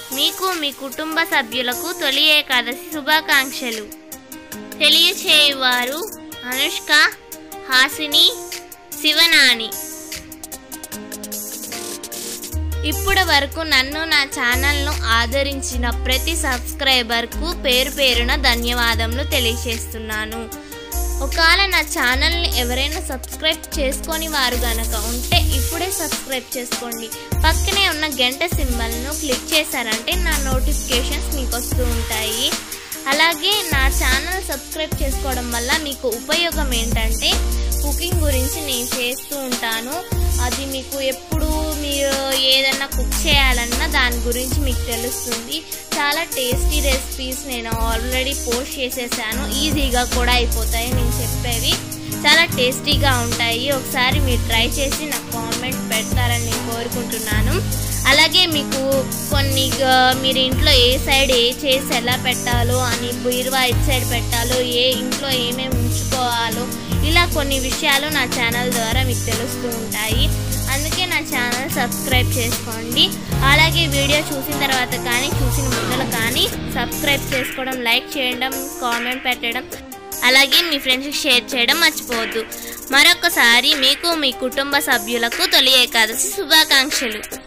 మీకు మీ కుటుంబ సభ్యులకు తొలి ఏకాదశి శుభాకాంక్షలు తెలియచేయువారు అనుష్క హాసిని శివనాని ఇప్పటి వరకు నన్ను నా ఛానల్ను ఆదరించిన ప్రతి సబ్స్క్రైబర్కు పేరు పేరున ధన్యవాదములు తెలియజేస్తున్నాను ఒకవేళ నా ఛానల్ని ఎవరైనా సబ్స్క్రైబ్ చేసుకొని వారు గనక ఉంటే ఇప్పుడే సబ్స్క్రైబ్ చేసుకోండి పక్కనే ఉన్న గంట సింబల్ను క్లిక్ చేశారంటే నా నోటిఫికేషన్స్ మీకు వస్తూ ఉంటాయి అలాగే నా ఛానల్ సబ్స్క్రైబ్ చేసుకోవడం వల్ల మీకు ఉపయోగం ఏంటంటే కుకింగ్ గురించి నేను చేస్తూ ఉంటాను అది మీకు ఎప్పుడు మీరు ఏదైనా కుక్ చేయాలన్నా దాని గురించి మీకు తెలుస్తుంది చాలా టేస్టీ రెసిపీస్ నేను ఆల్రెడీ పోస్ట్ చేసేసాను ఈజీగా కూడా అయిపోతాయి నేను చెప్పేవి చాలా టేస్టీగా ఉంటాయి ఒకసారి మీరు ట్రై చేసి నాకు కామెంట్ పెడతారని నేను కోరుకుంటున్నాను అలాగే మీకు కొన్ని ఆ, మీరు ఇంట్లో ఏ సైడ్ ఏ చేసి ఎలా పెట్టాలో అని బీరువా ఇటు సైడ్ పెట్టాలో ఏ ఇంట్లో ఏమేమి ఉంచుకోవాలో ఇలా కొన్ని విషయాలు నా ఛానల్ ద్వారా మీకు తెలుస్తూ ఉంటాయి అందుకే నా ఛానల్ సబ్స్క్రైబ్ చేసుకోండి అలాగే వీడియో చూసిన తర్వాత కానీ చూసిన ముందర కానీ సబ్స్క్రైబ్ చేసుకోవడం లైక్ చేయడం కామెంట్ పెట్టడం అలాగే మీ ఫ్రెండ్స్కి షేర్ చేయడం మర్చిపోవద్దు మరొకసారి మీకు మీ కుటుంబ సభ్యులకు తొలి ఏకాదశి శుభాకాంక్షలు